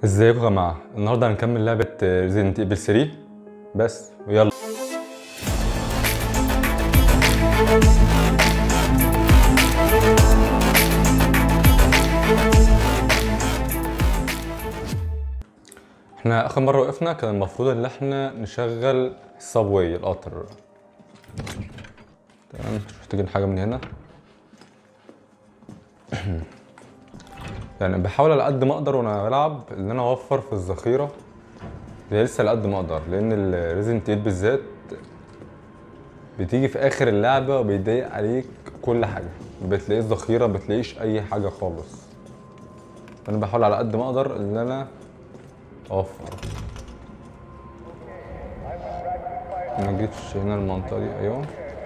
ازيكم يا جماعه النهارده هنكمل لعبه ريزيدنت ايفل 3 بس ويلا احنا اخر مره وقفنا كان المفروض ان احنا نشغل الصابواي القطر تمام مش محتاجين حاجه من هنا يعني بحاول على قد ما اقدر وانا بلعب ان انا اوفر في الذخيره هي لسه على قد ما اقدر لان الريزنت ايد بالذات بتيجي في اخر اللعبه وبيضايق عليك كل حاجه ما بتلاقيش ذخيره ما بتلاقيش اي حاجه خالص انا بحاول على قد ما اقدر ان انا اوفر ما جيتش هنا المنطقه دي ايوه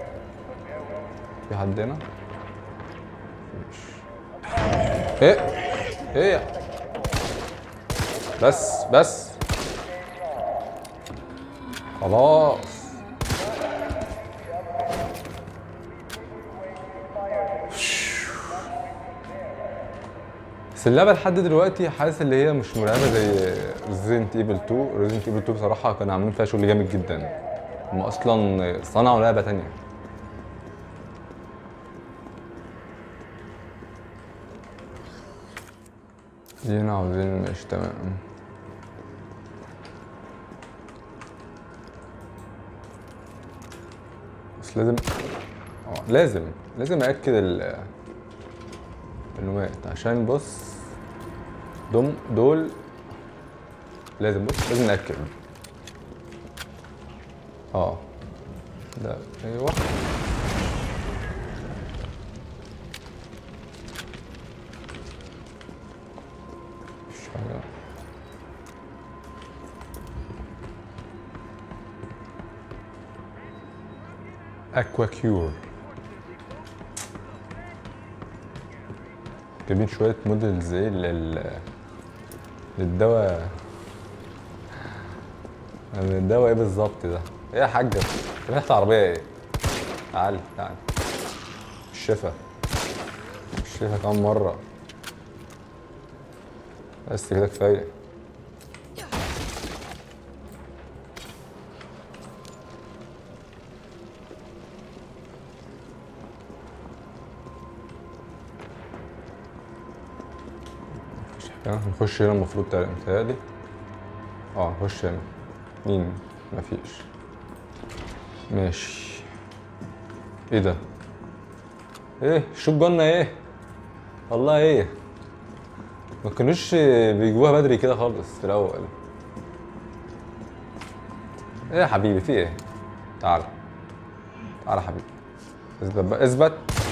في حد هنا مفيش ايه ايه بس بس خلاص بس اللعبه لحد دلوقتي حاسس اللي هي مش مرعبه زي ريزيدنت ايفل 2 ريزيدنت ايفل 2 بصراحه كانوا عاملين فيها شغل جامد جدا هم اصلا صنعوا لعبه تانية دينا عاوزين مش تمام بس لازم اه لازم لازم اكد ال المعلومات عشان بص دول دول لازم بص لازم ناكد اه ده ايوه مش حاجه اكوا كيور جايبين شوية موديلز ايه لل للدواء الدواء ايه بالظبط ده؟ ايه يا حاجة؟ ريحة عربية ايه؟ تعالي تعالي الشفا الشفا كام مرة بس كده كفاية مفيش حاجة نخش هنا المفروض تق- متهيألي اه نخش هنا مين مفيش ماشي ايه ده ايه شوف جولنا ايه والله ايه ما كانوش بيجيبوها بدري كده خالص في الاول ايه يا حبيبي في ايه تعال تعال يا حبيبي اثبت بقى اثبت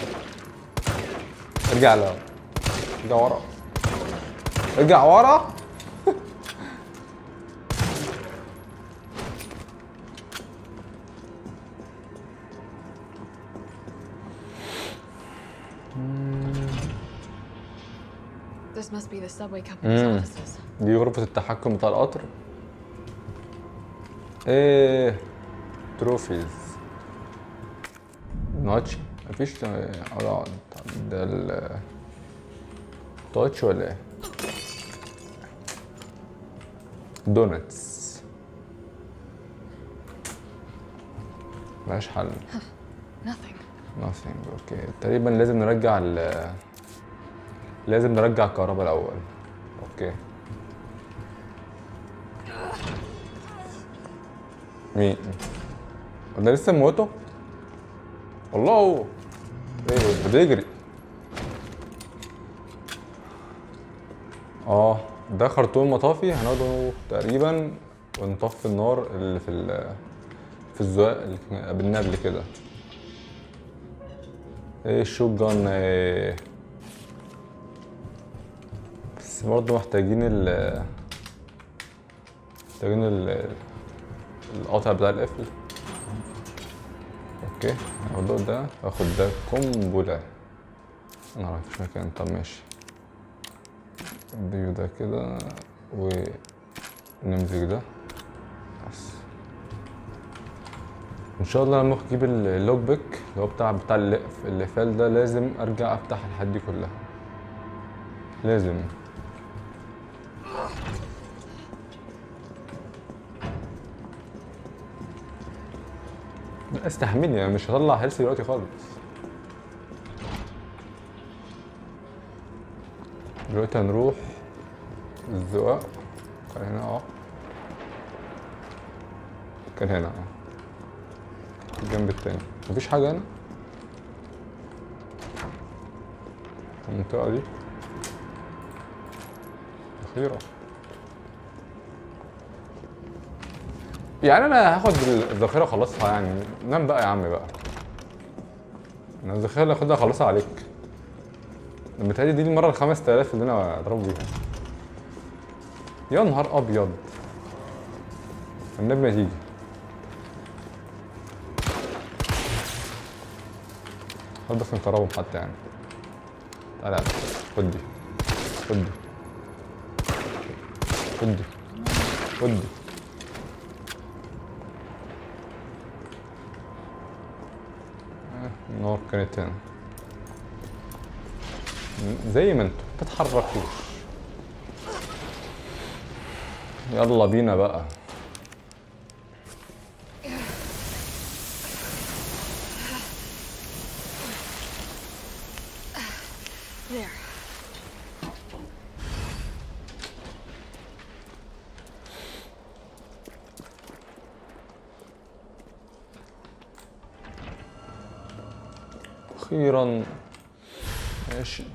ارجع لورا ارجع ورا ارجع ورا This must be the subway company's Mm. offices. دي غرفة التحكم بتاع القطر ايه تروفيز نوتش مفيش اه ده ال تاتش ولا ايه دونتس ملهاش حل Nothing. nothing اوكي تقريبا لازم نرجع ال لازم نرجع الكهرباء الاول اوكي مين ده لسه موته الله ايه ده بيجري اه ده خرطوم مطافي هناخده تقريبا ونطفي النار اللي في ال في الزقاق اللي كنا قابلناه قبل كده ايه الشوت جان ايه بس برضه محتاجين ال محتاجين ال القطع بتاع القفل اوكي هاخد ده هاخد ده قنبلة انا عارف مفيش مكان طب ماشي اديه ده كده ونمزج ده بس ان شاء الله لما اجيب اللوج بيك اللي هو بتاع بتاع الإقف- الاقفال ده لازم ارجع افتح الحاجات دي كلها لازم استحملني انا مش هطلع هيلث دلوقتي خالص دلوقتي هنروح الزقاق كان هنا اه كان هنا اه الجنب التاني مفيش حاجة هنا المنطقة دي أخيرا يعني أنا هاخد الذخيرة أخلصها يعني نام بقى يا عم بقى أنا الذخيرة اللي هاخدها أخلصها عليك بتهيألي دي المرة الخمس تلاف اللي أنا أضرب بيها يا نهار أبيض النبي ما تيجي حاول بس نقربهم حتى يعني تعالى يلا. خد دي خد دي خد دي خد دي آه، النار كانت هنا زي ما انتوا تتحركوش يلا بينا بقى There. اخيرا ماشي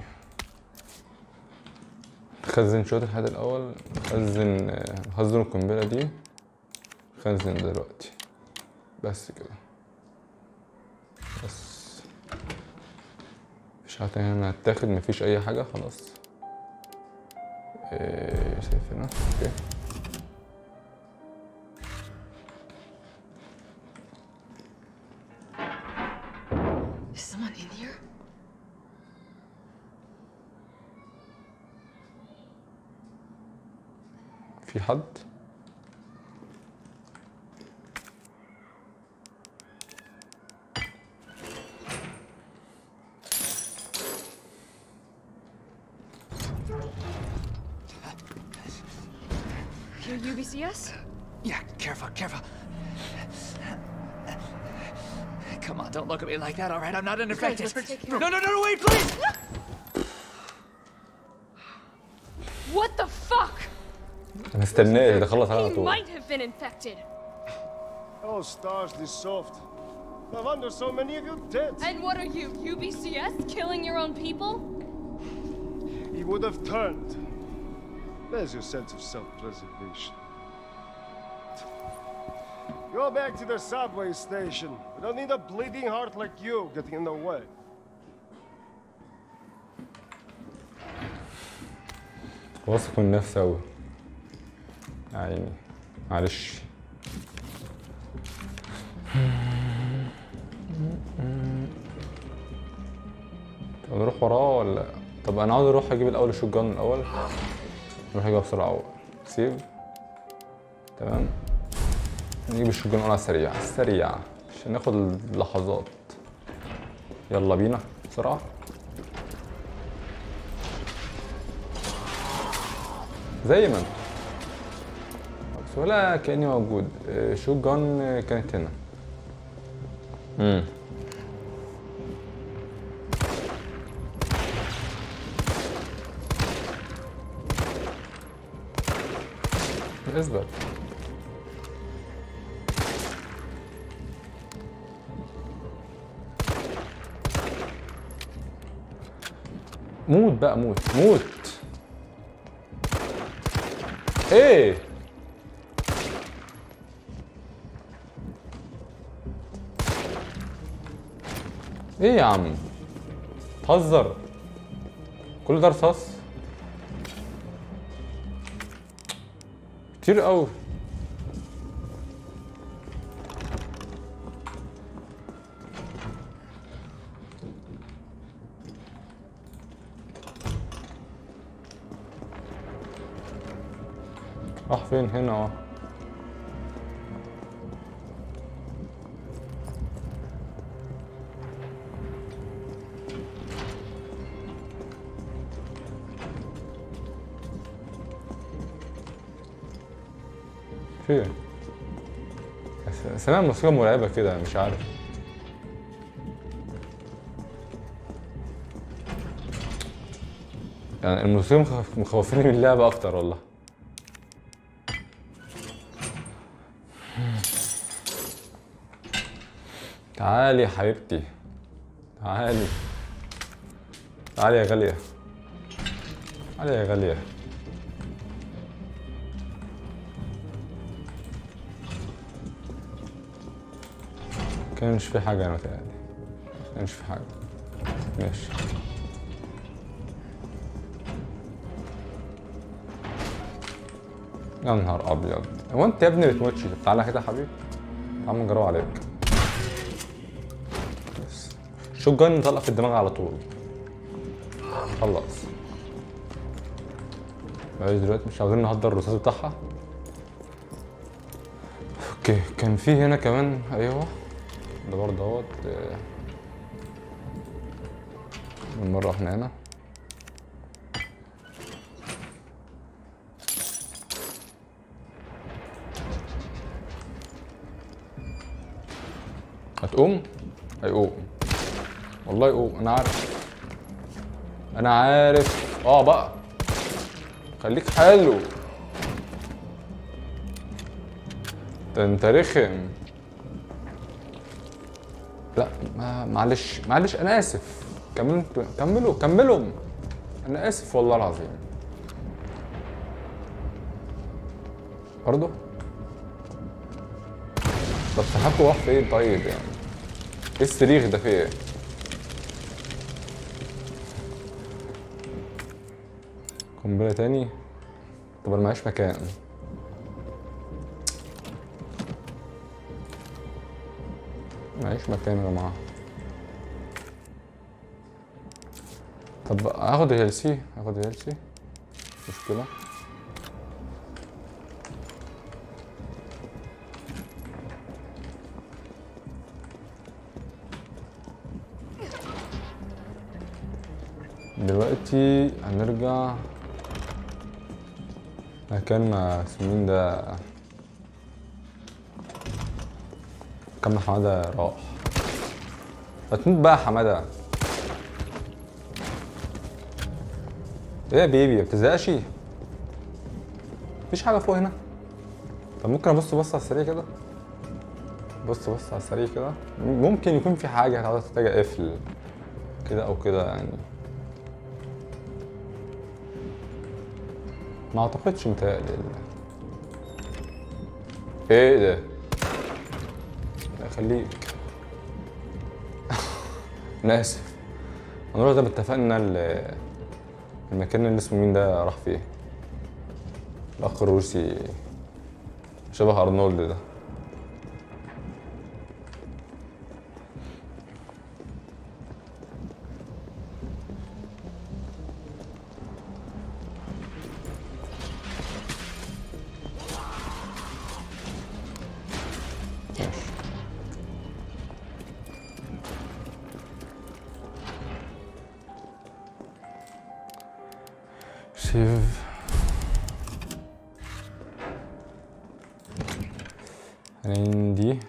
نخزن شوية الحاجات الأول نخزن نخزن القنبلة دي نخزن دلوقتي بس كده بس مفيش حاجة تانية هنا هتاخد مفيش أي حاجة خلاص إيه شايف هنا اوكي Is someone in here? في حد You're UBCS? Yeah, careful, careful. Come on, don't look at me like that, all right? I'm not an infected. let's take care No, of no, no, no, wait, please! What the fuck? أنا استناه ده خلص على He طول might have been infected. Oh, stars, this soft. No wonder so many of you dead. And what are you, UBCS? Killing your own people? He would have turned. There's your sense of self-preservation. Go back to the subway station. We don't need a bleeding heart like you getting in the way. واثق من نفسي أوي يا عيني معلش طب نروح وراه ولا طب انا عاوز اروح اجيب الاول الشوت جان الاول نروح اجيبها بسرعه اول سيف تمام نجيب الشوت جان على السريع السريع عشان ناخد اللحظات يلا بينا بسرعه زي ما انت بس ولا كاني موجود آه، شوت جان آه، كانت هنا امم اثبت موت بقى موت موت ايه ايه يا عم تهزر كل ده رصاص كتير قوي راح فين هنا اه فين؟ بس- سامع موسيقى مرعبة كده مش عارف يعني المصريين مخ- مخوفيني من اللعبة أكتر والله تعالي يا حبيبتي تعالي تعالي يا غالية تعالي يا غالية كانش في حاجة أنا متهيألي كانش في حاجة ماشي يا نهار ابيض هو انت يا ابني بتموتش طب تعالى كده يا حبيبي تعالى نجرب عليك بس. شوت جن نطلق في الدماغ على طول خلص بقى دلوقتي مش عاوزين نهدر الرصاص بتاعها اوكي كان في هنا كمان ايوه ده برضه اهوت آه. من مرة احنا هنا هتقوم؟ هيقوم والله يقوم انا عارف انا عارف اه بقى خليك حلو ده انت رخم لا ما معلش معلش انا اسف كملوا انتوا- كملوا كملوا انا اسف والله العظيم برضه طب سحبته راح فين طيب يعني ايه الصريخ ده فيه ايه قنبلة تاني طب انا معيش مكان معيش مكان يا جماعة طب هاخد ال سي هاخد ال سي مشكلة دلوقتي هنرجع مكان ما اسمين ده كم ما حمادة راح هتموت بقى يا حمادة ايه يا بيبي ما بتزهقش مفيش حاجة فوق هنا طب ممكن ابص بص على السريع كده بص بص على السريع كده ممكن يكون في حاجة هتقعد تحتاج اقفل كده او كده يعني ما اعتقدش متهيألي ايه ده لا خليك انا اسف هنروح ده اتفقنا ال- المكان اللي اسمه مين ده راح فيه الاخ الروسي شبه ارنولد ده سيف عندي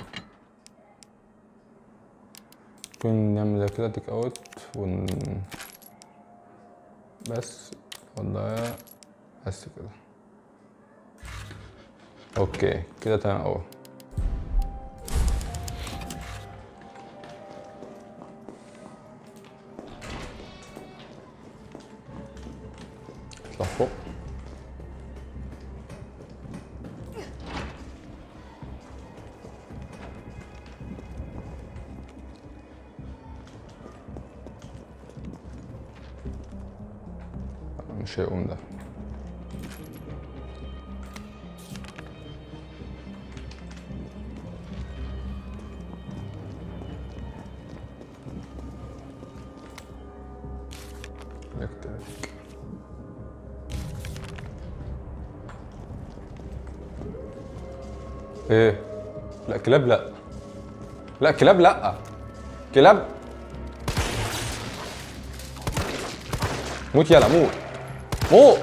ممكن نعمل ده كده تيك اوت ون بس ولا بس كده اوكي كده تمام اوي اطلع فوق مش هيقوم ده نكتب ايه لا كلاب لا لا كلاب لا كلاب موت يلا موت موت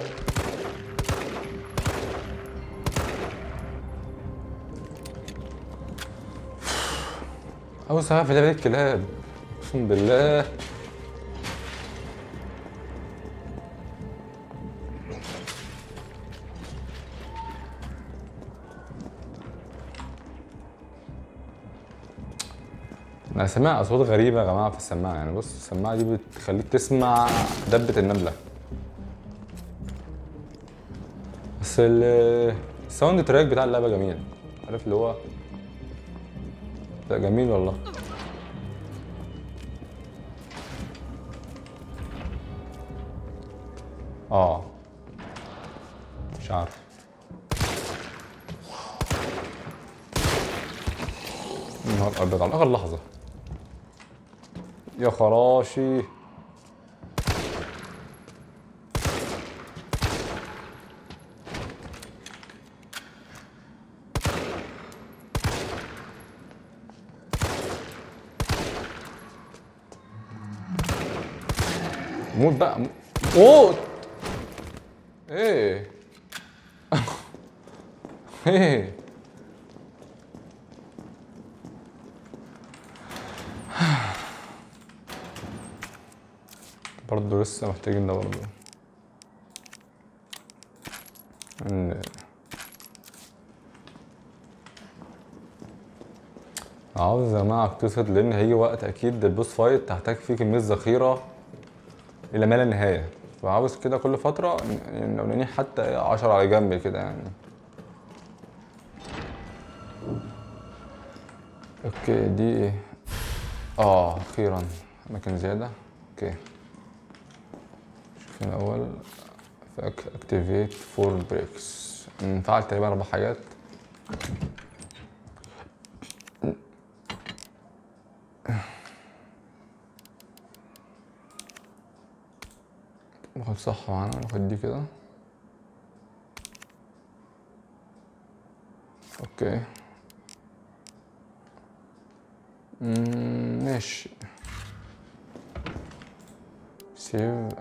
أول ساعة في لعبة الكلاب أقسم بالله انا سامع اصوات غريبه يا جماعه في السماعه يعني بص السماعه دي بتخليك تسمع دبه النمله بس ال- الساوند تراك بتاع اللعبه جميل عارف اللي هو لا جميل والله اه مش عارف نهار ابيض على اخر لحظه يا خراشي موت بقى مو- موت ايه ايه برضه لسه محتاجين ده برضه ان عاوز يا جماعة اقتصد لأن هيجي وقت أكيد البوس فايت تحتاج فيه كمية ذخيرة إلى ما لا نهاية فعاوز كده كل فترة ن- لو ننيح حتى عشرة على جنب كده يعني اوكي دي ايه اه اخيرا اماكن زيادة اوكي شوف الاول اكتيفيت فور بريكس نفعل تقريبا اربع حاجات ناخد صح معانا ناخد دي كده اوكي مم، ماشي سيف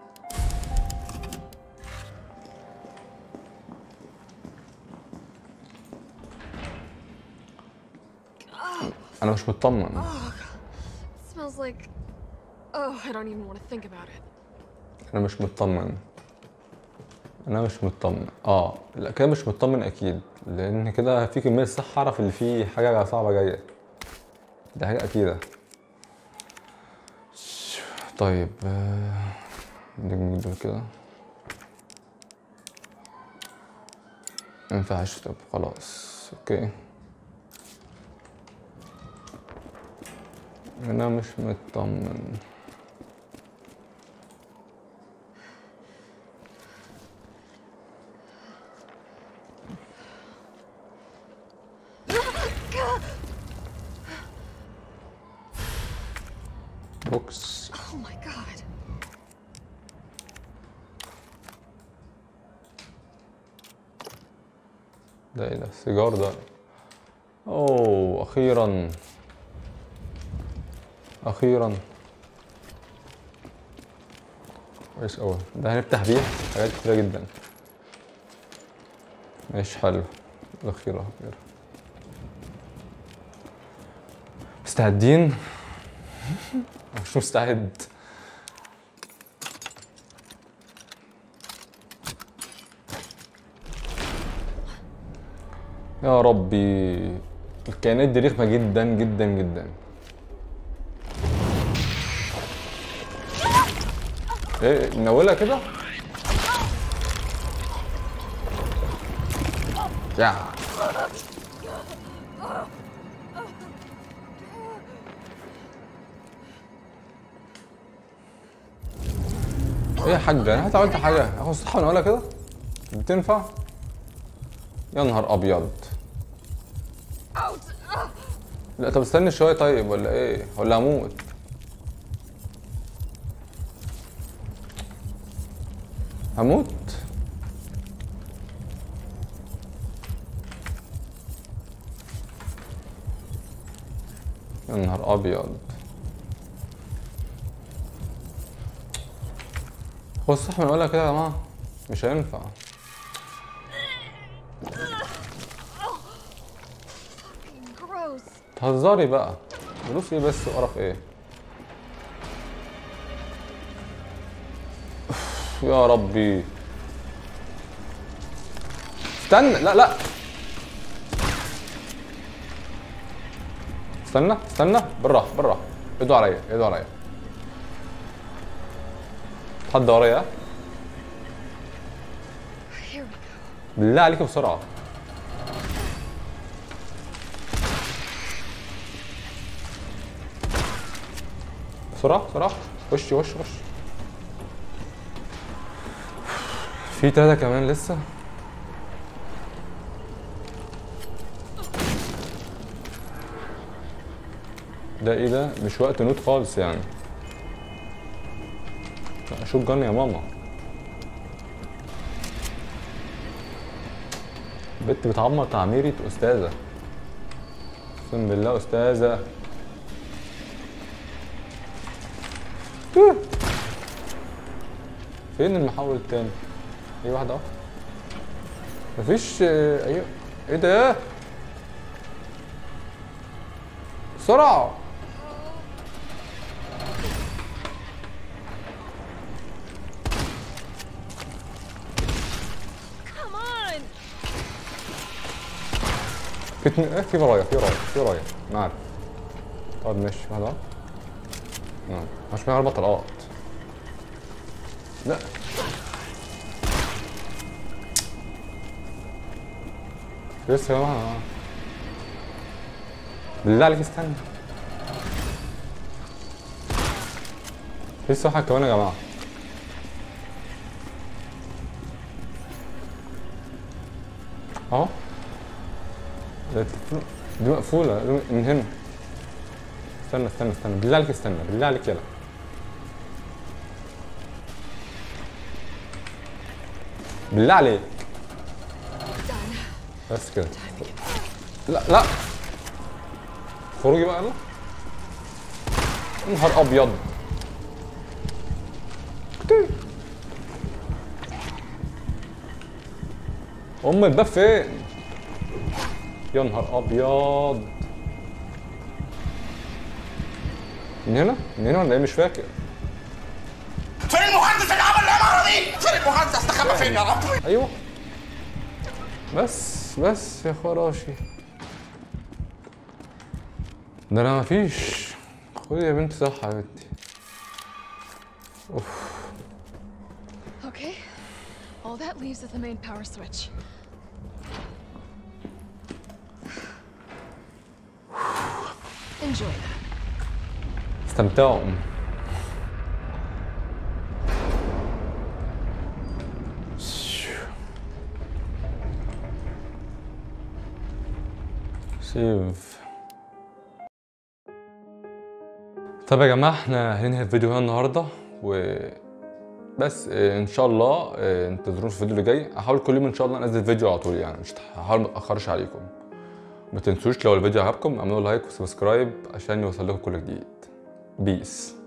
انا مش مطمن smells like. Oh, I don't even want to think about it. انا مش مطمن انا مش مطمن اه لا كده مش مطمن اكيد لان كده في كميه صح اعرف اللي فيه حاجه صعبه جايه دي حاجه اكيده طيب آه، نجم دول كده مينفعش طب خلاص اوكي انا مش مطمن بوكس Oh my god. ده ايه ده السيجار ده اوه اخيرا اخيرا كويس اوي ده هنفتح بيه حاجات كتيرة جدا ماشي حلو الاخيرة اخيرا مستعدين مش مستعد يا ربي الكائنات دي رخمة جدا جدا جدا ايه منولة كده يا ايه يا حاج انا حتى عملت حاجة اخد صحة منولة كده بتنفع يا نهار ابيض لا طب استني شوية طيب ولا ايه ولا هموت هموت يا نهار ابيض هو الصح من اولها كده يا جماعه مش هينفع Gross. تهزري بقى فلوس ايه بس وقرف ايه أوف، يا ربي استنى لا لا استنى استنى بالراحه بالراحه ايده عليا ايده عليا حد ورايا Here we go. بالله عليك بسرعه بسرعه بسرعه وش وش وش في تلاتة كمان لسه ده ايه ده مش وقت نوت خالص يعني لا شوف جن يا ماما بنت بتعمر تعميرة أستاذة أقسم بالله أستاذة فين المحول التاني؟ أي واحدة أهو مفيش آه، أيوه إيه ده؟ بسرعة Come on! في اتنين ايه في ورايا في ورايا في ورايا ما عارف طب ماشي واحد اهو نعم مش معايا طلقات لا لسه يا جماعة بالله عليك استنى لسه واحد كمان يا جماعة اهو ده التليفون- دي مقفولة دي من هنا استنى استنى استنى بالله عليك استنى بالله عليك يلا بالله عليك بس كده لا لا خروجي بقى يلا نهار ابيض كتير. ام الباب فين يا نهار ابيض من هنا من هنا ولا ايه مش فاكر فين المهندس اللي عمل العماره دي؟ فين المهندس استخبى فين يا رب؟ ايوه بس بس يا خراشي ده انا مفيش خدي يا بنتي صح يا بنتي Okay. All that leaves is the main power switch. Enjoy that. استمتعوا سيف طب يا جماعه احنا هننهي الفيديو هنا النهارده و بس آه، ان شاء الله آه، انتظرونا في الفيديو اللي جاي هحاول كل يوم ان شاء الله انزل فيديو على طول يعني مش هحاول ما اتاخرش عليكم ما تنسوش لو الفيديو عجبكم اعملوا لايك وسبسكرايب عشان يوصل لكم كل جديد بيس